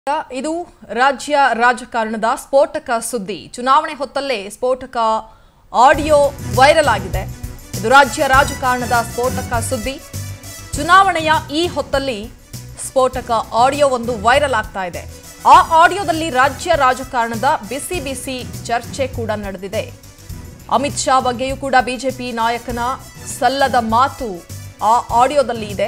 ಇದು ರಾಜ್ಯ ರಾಜಕಾರಣದ ಸ್ಫೋಟಕ ಸುದ್ದಿ ಚುನಾವಣೆ ಹೊತ್ತಲ್ಲೇ ಸ್ಫೋಟಕ ಆಡಿಯೋ ವೈರಲ್ ಆಗಿದೆ ಇದು ರಾಜ್ಯ ರಾಜಕಾರಣದ ಸ್ಫೋಟಕ ಸುದ್ದಿ ಚುನಾವಣೆಯ ಈ ಹೊತ್ತಲ್ಲಿ ಸ್ಫೋಟಕ ಆಡಿಯೋ ಒಂದು ವೈರಲ್ ಆಗ್ತಾ ಇದೆ ಆ ಆಡಿಯೋದಲ್ಲಿ ರಾಜ್ಯ ರಾಜಕಾರಣದ ಬಿಸಿ ಬಿಸಿ ಚರ್ಚೆ ಕೂಡ ನಡೆದಿದೆ ಅಮಿತ್ ಶಾ ಬಗ್ಗೆಯೂ ಕೂಡ ಬಿಜೆಪಿ ನಾಯಕನ ಸಲ್ಲದ ಮಾತು ಆ ಆಡಿಯೋದಲ್ಲಿ ಇದೆ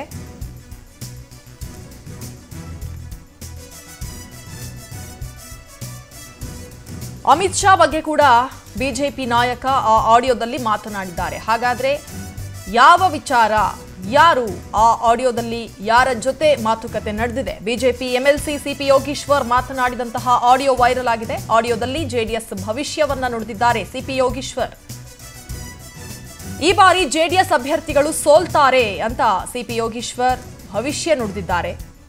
ಅಮಿತ್ ಶಾ ಬಗ್ಗೆ ಕೂಡ ಬಿಜೆಪಿ ನಾಯಕ ಆ ಆಡಿಯೋದಲ್ಲಿ ಮಾತನಾಡಿದ್ದಾರೆ ಹಾಗಾದ್ರೆ ಯಾವ ವಿಚಾರ ಯಾರು ಆ ಆಡಿಯೋದಲ್ಲಿ ಯಾರ ಜೊತೆ ಮಾತುಕತೆ ನಡೆದಿದೆ ಬಿಜೆಪಿ ಎಂಎಲ್ಸಿ ಸಿಪಿ ಯೋಗೀಶ್ವರ್ ಮಾತನಾಡಿದಂತಹ ಆಡಿಯೋ ವೈರಲ್ ಆಗಿದೆ ಆಡಿಯೋದಲ್ಲಿ ಜೆಡಿಎಸ್ ಭವಿಷ್ಯವನ್ನ ನುಡಿದಿದ್ದಾರೆ ಸಿಪಿ ಯೋಗೀಶ್ವರ್ ಈ ಬಾರಿ ಜೆಡಿಎಸ್ ಅಭ್ಯರ್ಥಿಗಳು ಸೋಲ್ತಾರೆ ಅಂತ ಸಿಪಿ ಯೋಗೀಶ್ವರ್ ಭವಿಷ್ಯ ನುಡಿದಿದ್ದಾರೆ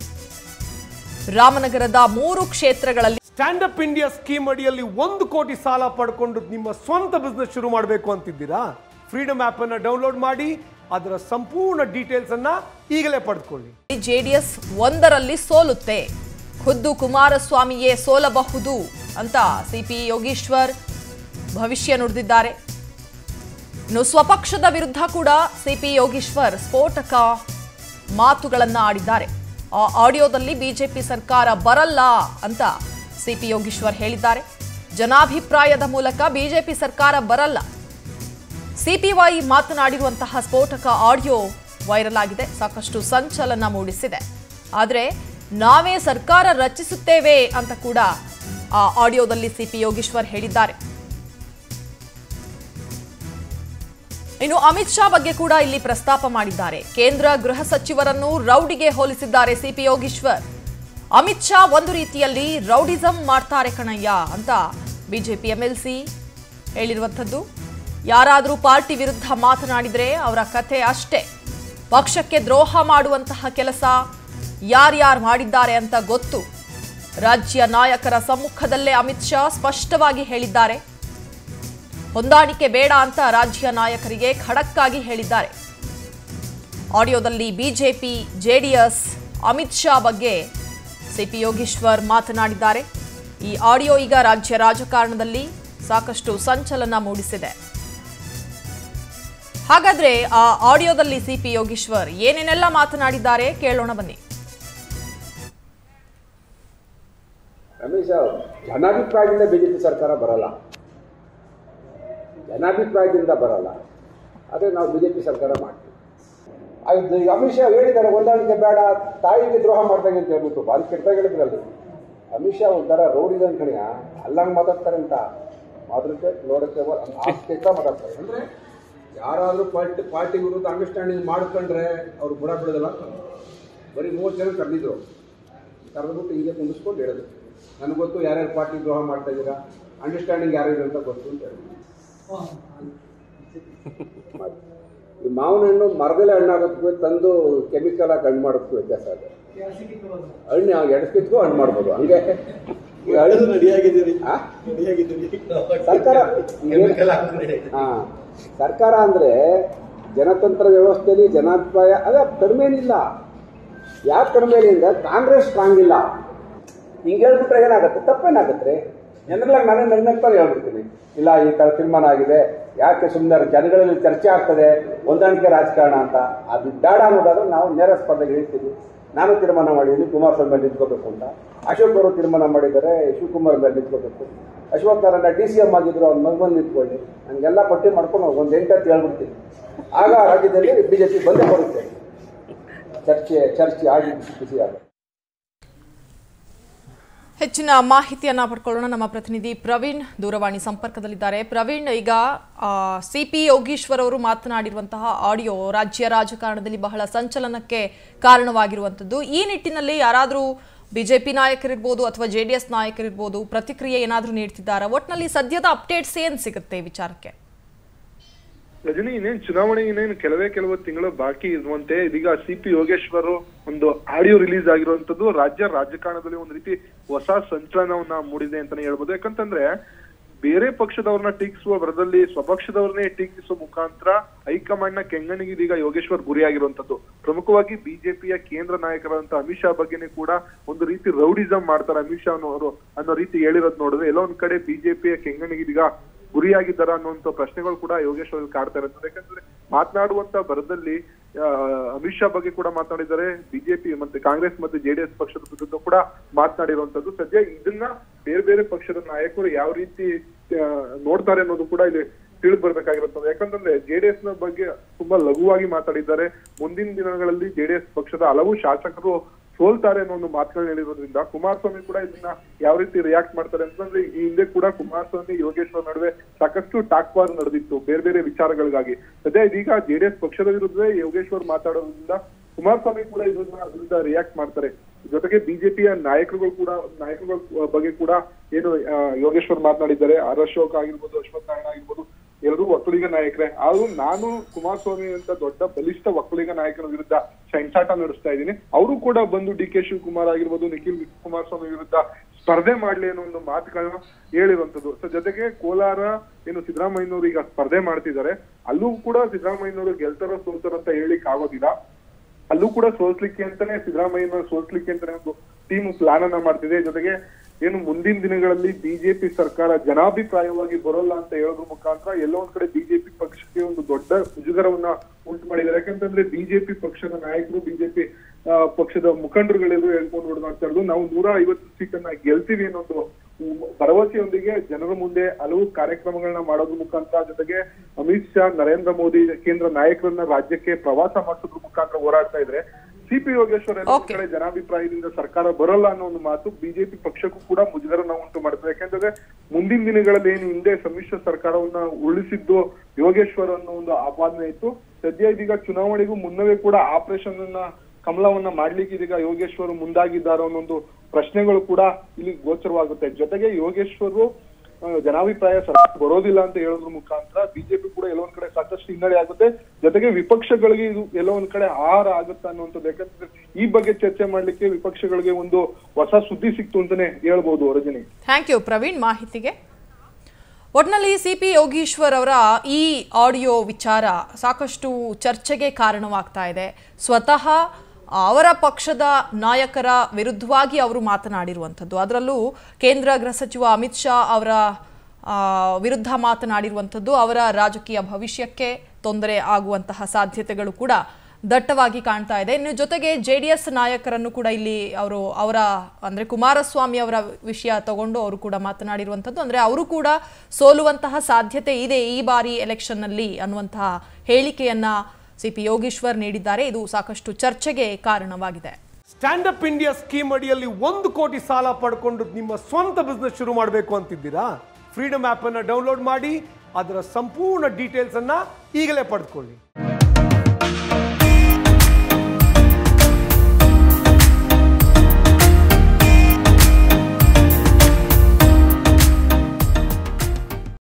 ರಾಮನಗರದ ಮೂರು ಕ್ಷೇತ್ರಗಳಲ್ಲಿ ಸ್ಟ್ಯಾಂಡ್ ಅಪ್ ಇಂಡಿಯಾ ಸ್ಕೀಮ್ ಅಡಿಯಲ್ಲಿ ಒಂದು ಕೋಟಿ ಸಾಲ ಪಡ್ಕೊಂಡು ನಿಮ್ಮ ಸ್ವಂತ ಬಿಸ್ನೆಸ್ ಶುರು ಮಾಡಬೇಕು ಅಂತಿದ್ದೀರಾ ಫ್ರೀಡಮ್ ಆಪ್ ಅನ್ನ ಡೌನ್ಲೋಡ್ ಮಾಡಿ ಅದರ ಸಂಪೂರ್ಣ ಡೀಟೇಲ್ಸ್ ಅನ್ನ ಈಗಲೇ ಪಡೆದುಕೊಳ್ಳಿ ಜೆಡಿಎಸ್ ಒಂದರಲ್ಲಿ ಸೋಲುತ್ತೆ ಖುದ್ದು ಕುಮಾರಸ್ವಾಮಿಯೇ ಸೋಲಬಹುದು ಅಂತ ಸಿಪಿ ಯೋಗೀಶ್ವರ್ ಭವಿಷ್ಯ ನುಡಿದಿದ್ದಾರೆ ಇನ್ನು ಸ್ವಪಕ್ಷದ ವಿರುದ್ಧ ಕೂಡ ಸಿಪಿ ಯೋಗೀಶ್ವರ್ ಸ್ಫೋಟಕ ಮಾತುಗಳನ್ನ ಆಡಿದ್ದಾರೆ ಆ ಆಡಿಯೋದಲ್ಲಿ ಬಿಜೆಪಿ ಸರ್ಕಾರ ಬರಲ್ಲ ಅಂತ ಸಿಪಿ ಯೋಗೀಶ್ವರ್ ಹೇಳಿದ್ದಾರೆ ಜನಾಭಿಪ್ರಾಯದ ಮೂಲಕ ಬಿಜೆಪಿ ಸರ್ಕಾರ ಬರಲ್ಲ ಸಿಪಿವೈ ಮಾತನಾಡಿರುವಂತಹ ಸ್ಫೋಟಕ ಆಡಿಯೋ ವೈರಲ್ ಆಗಿದೆ ಸಾಕಷ್ಟು ಸಂಚಲನ ಮೂಡಿಸಿದೆ ಆದರೆ ನಾವೇ ಸರ್ಕಾರ ರಚಿಸುತ್ತೇವೆ ಅಂತ ಕೂಡ ಆ ಆಡಿಯೋದಲ್ಲಿ ಸಿಪಿ ಯೋಗೀಶ್ವರ್ ಹೇಳಿದ್ದಾರೆ ಇನ್ನು ಅಮಿತ್ ಶಾ ಬಗ್ಗೆ ಕೂಡ ಇಲ್ಲಿ ಪ್ರಸ್ತಾಪ ಮಾಡಿದ್ದಾರೆ ಕೇಂದ್ರ ಗೃಹ ಸಚಿವರನ್ನು ರೌಡಿಗೆ ಹೋಲಿಸಿದ್ದಾರೆ ಸಿಪಿ ಯೋಗೀಶ್ವರ್ ಅಮಿತ್ ಶಾ ಒಂದು ರೀತಿಯಲ್ಲಿ ರೌಡಿಸಂ ಮಾಡ್ತಾರೆ ಕಣಯ್ಯ ಅಂತ ಬಿಜೆಪಿ ಎಂಎಲ್ಸಿ ಹೇಳಿರುವಂಥದ್ದು ಯಾರಾದರೂ ಪಾರ್ಟಿ ವಿರುದ್ಧ ಮಾತನಾಡಿದರೆ ಅವರ ಕಥೆ ಅಷ್ಟೇ ಪಕ್ಷಕ್ಕೆ ದ್ರೋಹ ಮಾಡುವಂತಹ ಕೆಲಸ ಯಾರ್ಯಾರು ಮಾಡಿದ್ದಾರೆ ಅಂತ ಗೊತ್ತು ರಾಜ್ಯ ನಾಯಕರ ಸಮ್ಮುಖದಲ್ಲೇ ಅಮಿತ್ ಶಾ ಸ್ಪಷ್ಟವಾಗಿ ಹೇಳಿದ್ದಾರೆ ಹೊಂದಾಣಿಕೆ ಬೇಡ ಅಂತ ರಾಜ್ಯ ನಾಯಕರಿಗೆ ಖಡಕ್ಕಾಗಿ ಹೇಳಿದ್ದಾರೆ ಆಡಿಯೋದಲ್ಲಿ ಬಿಜೆಪಿ ಜೆಡಿಎಸ್ ಅಮಿತ್ ಶಾ ಬಗ್ಗೆ ಸಿಪಿ ಯೋಗೀಶ್ವರ್ ಮಾತನಾಡಿದ್ದಾರೆ ಈ ಆಡಿಯೋ ಈಗ ರಾಜ್ಯ ರಾಜಕಾರಣದಲ್ಲಿ ಸಾಕಷ್ಟು ಸಂಚಲನ ಮೂಡಿಸಿದೆ ಹಾಗಾದ್ರೆ ಆ ಆಡಿಯೋದಲ್ಲಿ ಸಿಪಿ ಯೋಗೀಶ್ವರ್ ಏನೇನೆಲ್ಲ ಮಾತನಾಡಿದ್ದಾರೆ ಕೇಳೋಣ ಬನ್ನಿ ರಮೇಶ್ ಅವ್ರು, ಜನಾಭಿಪ್ರಾಯದಿಂದ ಬಿಜೆಪಿ ಸರ್ಕಾರ ಬರಲ್ಲ ಜನಾಭಿಪ್ರಾಯದಿಂದ ಬರಲ್ಲ ಆದರೆ ನಾವು ಬಿಜೆಪಿ ಸರ್ಕಾರ ಮಾಡ್ತೀವಿ ಅದು ಈಗ ಅಮಿತ್ ಶಾ ಹೇಳಿದ್ದಾರೆ ಹೊಂದಾಣಿಕೆ ಬೇಡ ತಾಯಿಗೆ ದ್ರೋಹ ಮಾಡ್ದಂಗೆ ಅಂತ ಹೇಳ್ಬಿಟ್ಟು ಭಾರಿ ಕೆಟ್ಟದಾಗ ಹೇಳಿದ್ರಲ್ಲಿ ಅಮಿತ್ ಶಾ ಒಂಥರ ರೌಡಿದ ಕಣಿಯ ಅಲ್ಲಂಗೆ ಮಾತಾಡ್ತಾರೆ ಅಂತ ಮಾತೃಕೆ ನೋಡಕ್ಕೆ ಆಸ್ತಿ ಮಾತಾಡ್ತಾರೆ ಅಂದರೆ ಯಾರಾದರೂ ಪಾರ್ಟಿ ಪಾರ್ಟಿ ವಿರುದ್ಧ ಅಂಡರ್ಸ್ಟ್ಯಾಂಡಿಂಗ್ ಮಾಡ್ಕೊಂಡ್ರೆ ಅವ್ರು ಬುಡ ಬಿಡೋದಿಲ್ಲ ಅಂತ ಬರೀ ಮೂವತ್ತು ಜನ ಕರೆದಿದ್ರು ಕರೆದ್ಬಿಟ್ಟು ಹಿಂಗೆ ಕುಂದಿಸ್ಕೊಂಡು ಹೇಳೋದು ನನಗೆ ಗೊತ್ತು ಯಾರ್ಯಾರು ಪಾರ್ಟಿ ದ್ರೋಹ ಮಾಡ್ತಾ ಇದ್ದೀರಾ ಅಂಡರ್ಸ್ಟ್ಯಾಂಡಿಂಗ್ ಯಾರಿದೆ ಅಂತ ಗೊತ್ತು ಅಂತ ಹೇಳಿದ್ರು ಈ ಮಾವಿನ ಹಣ್ಣು ಮರದಲ್ಲೇ ಹಣ್ಣಾಗೋದಕ್ಕೂ ತಂದು ಕೆಮಿಕಲ್ ಆಗಿ ಹಣ್ಣು ಮಾಡೋದಕ್ಕೂ ವ್ಯತ್ಯಾಸ ಇದೆ ಹಣ್ಣು ಎಡಸ್ಕಿದ್ಗೂ ಹಣ್ಣು ಮಾಡ್ಬೋದು ಹಂಗೆ ಈ ಹಣ್ಣು ರೆಡಿಯಾಗಿದ್ದೀರಿ ಆ? ರೆಡಿಯಾಗಿದ್ದೀರಿ ಸರ್ಕಾರ ಹಾ ಸರ್ಕಾರ ಅಂದ್ರೆ ಜನತಂತ್ರ ವ್ಯವಸ್ಥೆಯಲ್ಲಿ ಜನಾಭಿಪ್ರಾಯ ಅದ ಕಡಿಮೆ ಏನಿಲ್ಲ ಯಾಕೆ ಕಡಿಮೆ ಇಲ್ಲ ಅಂದ್ರೆ ಕಾಂಗ್ರೆಸ್ ಸ್ಟ್ರಾಂಗ್ ಇಲ್ಲ ಹಿಂಗೆ ಹೇಳ್ಬಿಟ್ರೆ ಏನಾಗುತ್ತೆ ತಪ್ಪೇನಾಗುತ್ತೆ ಜನರಲ್ಲಾಗಿ ನಾನೇ ನನ್ನಂತಾರೆ ಹೇಳ್ಬಿಡ್ತೀನಿ ಇಲ್ಲ ಈ ಥರ ತೀರ್ಮಾನ ಆಗಿದೆ ಯಾಕೆ ಸುಮ್ಮನೆ ಜನಗಳಲ್ಲಿ ಚರ್ಚೆ ಆಗ್ತದೆ ಹೊಂದಾಣಿಕೆ ರಾಜಕಾರಣ ಅಂತ ಅದು ಬೇಡ ಅನ್ನೋದಾದ್ರೆ ನಾವು ನೇರ ಸ್ಪರ್ಧೆಗೆ ಹೇಳ್ತೀವಿ ನಾನು ತೀರ್ಮಾನ ಮಾಡಿದ್ದೀನಿ ಕುಮಾರಸ್ವಾಮಿ ಮೇಲೆ ನಿಂತ್ಕೋಬೇಕು ಅಂತ ಅಶೋಕ್ ಅವರು ತೀರ್ಮಾನ ಮಾಡಿದ್ದಾರೆ ಶಿವಕುಮಾರ್ ಮೇಲೆ ನಿಂತ್ಕೋಬೇಕು Ashwath Narayana D C M ಆಗಿದ್ರು ಅವ್ನ ಮಗನಲ್ಲಿ ನಿಂತ್ಕೊಳ್ಳಿ ಹಂಗೆಲ್ಲ ಪಟ್ಟಿ ಮಾಡ್ಕೊಂಡು ಒಂದು ಎಂಟತ್ತು ಹೇಳ್ಬಿಡ್ತೀನಿ ಆಗ ರಾಜ್ಯದಲ್ಲಿ ಬಿಜೆಪಿ ಬಂದೇ ಬರುತ್ತೆ ಚರ್ಚೆ ಚರ್ಚೆ ಆಗಿ ಬಿಸಿ ಆಗುತ್ತೆ ಹೆಚ್ಚಿನ ಮಾಹಿತಿಯನ್ನ ಪಡ್ಕೊಳ್ಳೋಣ ನಮ್ಮ ಪ್ರತಿನಿಧಿ ಪ್ರವೀಣ್ ದೂರವಾಣಿ ಸಂಪರ್ಕದಲ್ಲಿದ್ದಾರೆ ಪ್ರವೀಣ್ ಈಗ ಸಿ ಪಿ ಯೋಗೀಶ್ವರ್ ಅವರು ಮಾತನಾಡಿರುವಂತಹ ಆಡಿಯೋ ರಾಜ್ಯ ರಾಜಕಾರಣದಲ್ಲಿ ಬಹಳ ಸಂಚಲನಕ್ಕೆ ಕಾರಣವಾಗಿರುವಂಥದ್ದು ಈ ನಿಟ್ಟಿನಲ್ಲಿ ಯಾರಾದರೂ ಬಿಜೆಪಿ ನಾಯಕರಿರ್ಬೋದು ಅಥವಾ ಜೆ ಡಿ ಎಸ್ ನಾಯಕರಿರ್ಬೋದು ಪ್ರತಿಕ್ರಿಯೆ ಏನಾದರೂ ನೀಡ್ತಿದ್ದಾರಾ ಒಟ್ಟಿನಲ್ಲಿ ಸದ್ಯದ ಅಪ್ಡೇಟ್ಸ್ ಏನು ಸಿಗುತ್ತೆ ಈ ವಿಚಾರಕ್ಕೆ ರಜನಿ ಇನ್ನೇನ್ ಚುನಾವಣೆ ಇನ್ನೇನು ಕೆಲವೇ ಕೆಲವು ತಿಂಗಳು ಬಾಕಿ ಇರುವಂತೆ ಇದೀಗ ಸಿ ಪಿ ಯೋಗೇಶ್ವರ್ ಒಂದು ಆಡಿಯೋ ರಿಲೀಸ್ ಆಗಿರುವಂತದ್ದು ರಾಜ್ಯ ರಾಜಕಾರಣದಲ್ಲಿ ಒಂದು ರೀತಿ ಹೊಸ ಸಂಚಲನವನ್ನ ಮೂಡಿದೆ ಅಂತಾನೆ ಹೇಳ್ಬೋದು ಯಾಕಂತಂದ್ರೆ ಬೇರೆ ಪಕ್ಷದವ್ರನ್ನ ಟೀಕಿಸುವ ಬರದಲ್ಲಿ ಸ್ವಪಕ್ಷದವ್ರನ್ನೇ ಟೀಕಿಸುವ ಮುಖಾಂತರ ಹೈಕಮಾಂಡ್ ನ ಕೆಂಗಣಿಗೆ ಇದೀಗ ಯೋಗೇಶ್ವರ್ ಗುರಿಯಾಗಿರುವಂತದ್ದು ಪ್ರಮುಖವಾಗಿ ಬಿಜೆಪಿಯ ಕೇಂದ್ರ ನಾಯಕರಾದಂತ ಅಮಿತ್ ಶಾ ಬಗ್ಗೆನೇ ಕೂಡ ಒಂದು ರೀತಿ ರೌಡಿಸಂ ಮಾಡ್ತಾರೆ ಅಮಿತ್ ಶಾ ಅನ್ನೋರು ಅನ್ನೋ ರೀತಿ ಹೇಳಿರೋದ್ ನೋಡಿದ್ರೆ ಎಲ್ಲೋ ಒಂದ್ ಕಡೆ ಬಿಜೆಪಿಯ ಕೆಂಗಣಿಗೆ ಇದೀಗ ಗುರಿಯಾಗಿದ್ದಾರ ಅನ್ನುವಂತ ಪ್ರಶ್ನೆಗಳು ಕೂಡ ಯೋಗೇಶ್ವರ್ ಕಾಡ್ತಾ ಇರುತ್ತೆ ಯಾಕಂದ್ರೆ ಮಾತನಾಡುವಂತ ಬರದಲ್ಲಿ ಆ, ಅಮಿತ್ ಶಾ ಬಗ್ಗೆ ಕೂಡ ಮಾತನಾಡಿದ್ದಾರೆ ಬಿಜೆಪಿ ಮತ್ತೆ ಕಾಂಗ್ರೆಸ್ ಮತ್ತೆ ಜೆಡಿಎಸ್ ಪಕ್ಷದ ವಿರುದ್ಧ ಕೂಡ ಮಾತನಾಡಿರುವಂತದ್ದು ಸದ್ಯ ಇದನ್ನ ಬೇರೆ ಬೇರೆ ಪಕ್ಷದ ನಾಯಕರು ಯಾವ ರೀತಿ ಆ, ನೋಡ್ತಾರೆ ಅನ್ನೋದು ಕೂಡ ಇಲ್ಲಿ ತಿಳಿದು ಬರ್ಬೇಕಾಗಿರುತ್ತದೆ ಯಾಕಂತಂದ್ರೆ ಜೆಡಿಎಸ್ ನ ಬಗ್ಗೆ ತುಂಬಾ ಲಘುವಾಗಿ ಮಾತಾಡಿದ್ದಾರೆ ಮುಂದಿನ ದಿನಗಳಲ್ಲಿ ಜೆಡಿಎಸ್ ಪಕ್ಷದ ಹಲವು ಶಾಸಕರು ಸೋಲ್ತಾರೆ ಅನ್ನೋ ಒಂದು ಮಾತುಗಳನ್ನ ಹೇಳಿರೋದ್ರಿಂದ ಕುಮಾರಸ್ವಾಮಿ ಕೂಡ ಇದನ್ನ ಯಾವ ರೀತಿ ರಿಯಾಕ್ಟ್ ಮಾಡ್ತಾರೆ ಅಂತಂದ್ರೆ ಈ ಹಿಂದೆ ಕೂಡ ಕುಮಾರಸ್ವಾಮಿ ಯೋಗೇಶ್ವರ್ ನಡುವೆ ಸಾಕಷ್ಟು ಟಾಕ್ ವಾರ್ ನಡೆದಿತ್ತು ಬೇರೆ ಬೇರೆ ವಿಚಾರಗಳಿಗಾಗಿ ಸದ್ಯ ಇದೀಗ ಜೆಡಿಎಸ್ ಪಕ್ಷದ ವಿರುದ್ಧ ಯೋಗೇಶ್ವರ್ ಮಾತಾಡೋದ್ರಿಂದ ಕುಮಾರಸ್ವಾಮಿ ಕೂಡ ಇದನ್ನ ವಿರುದ್ಧ ರಿಯಾಕ್ಟ್ ಮಾಡ್ತಾರೆ ಜೊತೆಗೆ ಬಿಜೆಪಿಯ ನಾಯಕರುಗಳು ಕೂಡ ನಾಯಕರುಗಳ ಬಗ್ಗೆ ಕೂಡ ಏನು ಆ, ಯೋಗೇಶ್ವರ್ ಮಾತನಾಡಿದ್ದಾರೆ ಆರ್ ಅಶೋಕ್ ಆಗಿರ್ಬೋದು ಅಶ್ವಥ್ ನಾರಾಯಣ ಆಗಿರ್ಬೋದು ಎಲ್ಲರೂ ಒಕ್ಕಲಿಗ ನಾಯಕರೇ ಆದ್ರೂ ನಾನು ಕುಮಾರಸ್ವಾಮಿ ಅಂತ ದೊಡ್ಡ ಬಲಿಷ್ಠ ಒಕ್ಕಲಿಗ ನಾಯಕರ ವಿರುದ್ಧ ಸೆಂಟಾಟ ನಡೆಸ್ತಾ ಇದ್ದೀನಿ ಅವರು ಕೂಡ ಬಂದು ಡಿ ಕೆ ಶಿವಕುಮಾರ್ ಆಗಿರ್ಬೋದು ನಿಖಿಲ್ ಕುಮಾರಸ್ವಾಮಿ ವಿರುದ್ಧ ಸ್ಪರ್ಧೆ ಮಾಡ್ಲಿ ಅನ್ನೋ ಒಂದು ಮಾತುಗಳನ್ನ ಹೇಳಿರುವಂತದ್ದು ಸೊ ಜೊತೆಗೆ ಕೋಲಾರ ಏನು ಸಿದ್ದರಾಮಯ್ಯನವರು ಈಗ ಸ್ಪರ್ಧೆ ಮಾಡ್ತಿದ್ದಾರೆ ಅಲ್ಲೂ ಕೂಡ ಸಿದ್ದರಾಮಯ್ಯನವರು ಗೆಲ್ತಾರೋ ಸೋಲ್ತಾರೋ ಅಂತ ಹೇಳಿಕ್ ಆಗೋದಿಲ್ಲ ಅಲ್ಲೂ ಕೂಡ ಸೋಲ್ಸ್ಲಿಕ್ಕೆ ಅಂತಾನೆ ಸಿದ್ದರಾಮಯ್ಯನ ಸೋಲ್ಸ್ಲಿಕ್ಕೆ ಅಂತಾನೆ ಒಂದು ಟೀಮ್ ಪ್ಲಾನ್ ಅನ್ನ ಮಾಡ್ತಿದೆ ಜೊತೆಗೆ ಏನು ಮುಂದಿನ ದಿನಗಳಲ್ಲಿ ಬಿಜೆಪಿ ಸರ್ಕಾರ ಜನಾಭಿಪ್ರಾಯವಾಗಿ ಬರೋಲ್ಲ ಅಂತ ಹೇಳೋದ್ರ ಮುಖಾಂತರ ಎಲ್ಲೋ ಒಂದ್ ಕಡೆ ಬಿಜೆಪಿ ಪಕ್ಷಕ್ಕೆ ಒಂದು ದೊಡ್ಡ ಮುಜುಗರವನ್ನ ಉಂಟು ಮಾಡಿದ್ದಾರೆ ಯಾಕಂತಂದ್ರೆ ಬಿಜೆಪಿ ಪಕ್ಷದ ನಾಯಕರು ಬಿಜೆಪಿ ಪಕ್ಷದ ಮುಖಂಡರುಗಳೆಲ್ಲರೂ ಹೇಳ್ಕೊಂಡು ಹೊಡೆದಾಡ್ತಾ ಇರೋದು ನಾವು ನೂರ ಐವತ್ತು ಸೀಟನ್ನ ಗೆಲ್ತೀವಿ ಅನ್ನೋದು ಉಮ್, ಭರವಸೆಯೊಂದಿಗೆ ಜನರ ಮುಂದೆ ಹಲವು ಕಾರ್ಯಕ್ರಮಗಳನ್ನ ಮಾಡೋದ್ರ ಮುಖಾಂತರ ಜೊತೆಗೆ ಅಮಿತ್ ಶಾ ನರೇಂದ್ರ ಮೋದಿ ಕೇಂದ್ರ ನಾಯಕರನ್ನ ರಾಜ್ಯಕ್ಕೆ ಪ್ರವಾಸ ಮಾಡಿಸೋದ್ರ ಮುಖಾಂತರ ಹೋರಾಡ್ತಾ ಇದ್ರೆ ಸಿಪಿ ಯೋಗೇಶ್ವರ್ ಎಲ್ಲ ಒಂದ್ Okay. ಕಡೆ ಜನಾಭಿಪ್ರಾಯದಿಂದ ಸರ್ಕಾರ ಬರೋಲ್ಲ ಅನ್ನೋ ಒಂದು ಮಾತು ಬಿಜೆಪಿ ಪಕ್ಷಕ್ಕೂ ಕೂಡ ಮುಜುಗರನ ಉಂಟು ಮಾಡ್ತದೆ ಯಾಕಂದ್ರೆ ಮುಂದಿನ ದಿನಗಳಲ್ಲಿ ಏನು ಹಿಂದೆ ಸಮ್ಮಿಶ್ರ ಸರ್ಕಾರವನ್ನ ಉಳಿಸಿದ್ದು ಯೋಗೇಶ್ವರ್ ಅನ್ನೋ ಒಂದು ಆಪಾದನೆ ಇತ್ತು ಸದ್ಯ ಇದೀಗ ಚುನಾವಣೆಗೂ ಮುನ್ನವೇ ಕೂಡ ಆಪರೇಷನ್ ಅನ್ನ ಕಮಲವನ್ನ ಮಾಡ್ಲಿಕ್ಕೆ ಇದೀಗ ಯೋಗೇಶ್ವರ್ ಮುಂದಾಗಿದ್ದಾರೆ ಅನ್ನೋ ಒಂದು ಪ್ರಶ್ನೆಗಳು ಕೂಡ ಇಲ್ಲಿ ಗೋಚರವಾಗುತ್ತೆ ಜೊತೆಗೆ ಯೋಗೇಶ್ವರ್ ಆ, ಜನಾಭಿಪ್ರಾಯ ಸರ್ಕಾರ ಬರೋದಿಲ್ಲ ಅಂತ ಹೇಳೋದ್ರ ಮುಖಾಂತರ ಬಿಜೆಪಿ ಕೂಡ ಎಲ್ಲೋ ಒಂದ್ ಕಡೆ ಸಾಕಷ್ಟು ಹಿನ್ನಡೆ ಆಗುತ್ತೆ ಜೊತೆಗೆ ವಿಪಕ್ಷಗಳಿಗೆ ಇದು ಎಲ್ಲೋ ಒಂದ್ ಕಡೆ ಆಹಾರ ಆಗುತ್ತೆ ಅನ್ನುವಂಥದ್ದು ಯಾಕಂದ್ರೆ ಈ ಬಗ್ಗೆ ಚರ್ಚೆ ಮಾಡ್ಲಿಕ್ಕೆ ವಿಪಕ್ಷಗಳಿಗೆ ಒಂದು ಹೊಸ ಸುದ್ದಿ ಸಿಕ್ತು ಅಂತಾನೆ ಹೇಳ್ಬೋದು ರಜನಿ ಥ್ಯಾಂಕ್ ಯು ಪ್ರವೀಣ್ ಮಾಹಿತಿಗೆ ಒಟ್ನಲ್ಲಿ ಸಿ ಪಿ ಯೋಗೀಶ್ವರ್ ಅವರ ಈ ಆಡಿಯೋ ವಿಚಾರ ಸಾಕಷ್ಟು ಚರ್ಚೆಗೆ ಕಾರಣವಾಗ್ತಾ ಇದೆ ಸ್ವತಃ ಅವರ ಪಕ್ಷದ ನಾಯಕರ ವಿರುದ್ಧವಾಗಿ ಅವರು ಮಾತನಾಡಿರುವಂಥದ್ದು ಅದರಲ್ಲೂ ಕೇಂದ್ರ ಗೃಹ ಸಚಿವ ಅಮಿತ್ ಶಾ ಅವರ ಆ, ವಿರುದ್ಧ ಮಾತನಾಡಿರುವಂಥದ್ದು ಅವರ ರಾಜಕೀಯ ಭವಿಷ್ಯಕ್ಕೆ ತೊಂದರೆ ಆಗುವಂತಹ ಸಾಧ್ಯತೆಗಳು ಕೂಡ ದಟ್ಟವಾಗಿ ಕಾಣ್ತಾ ಇದೆ ಇನ್ನು ಜೊತೆಗೆ ಜೆ ಡಿ ಎಸ್ ನಾಯಕರನ್ನು ಕೂಡ ಇಲ್ಲಿ ಅವರು ಅವರ ಅಂದರೆ ಕುಮಾರಸ್ವಾಮಿ ಅವರ ವಿಷಯ ತಗೊಂಡು ಅವರು ಕೂಡ ಮಾತನಾಡಿರುವಂಥದ್ದು ಅಂದರೆ ಅವರು ಕೂಡ ಸೋಲುವಂತಹ ಸಾಧ್ಯತೆ ಇದೆ ಈ ಬಾರಿ ಎಲೆಕ್ಷನ್ನಲ್ಲಿ ಅನ್ನುವಂತಹ ಹೇಳಿಕೆಯನ್ನ ಸಿ ಪಿ ಯೋಗೀಶ್ವರ್ ನೀಡಿದ್ದಾರೆ ಇದು ಸಾಕಷ್ಟು ಚರ್ಚೆಗೆ ಕಾರಣವಾಗಿದೆ ಸ್ಟ್ಯಾಂಡ್ ಅಪ್ ಇಂಡಿಯಾ ಸ್ಕೀಮ್ ಅಡಿಯಲ್ಲಿ ಒಂದು ಕೋಟಿ ಸಾಲ ಪಡ್ಕೊಂಡು ನಿಮ್ಮ ಸ್ವಂತ ಬಿಸ್ನೆಸ್ ಶುರು ಮಾಡಬೇಕು ಅಂತಿದ್ದೀರಾ ಫ್ರೀಡಮ್ ಆಪ್ ಅನ್ನ ಡೌನ್ಲೋಡ್ ಮಾಡಿ ಅದರ ಸಂಪೂರ್ಣ ಡೀಟೇಲ್ಸ್ ಅನ್ನ ಈಗಲೇ ಪಡೆದುಕೊಳ್ಳಿ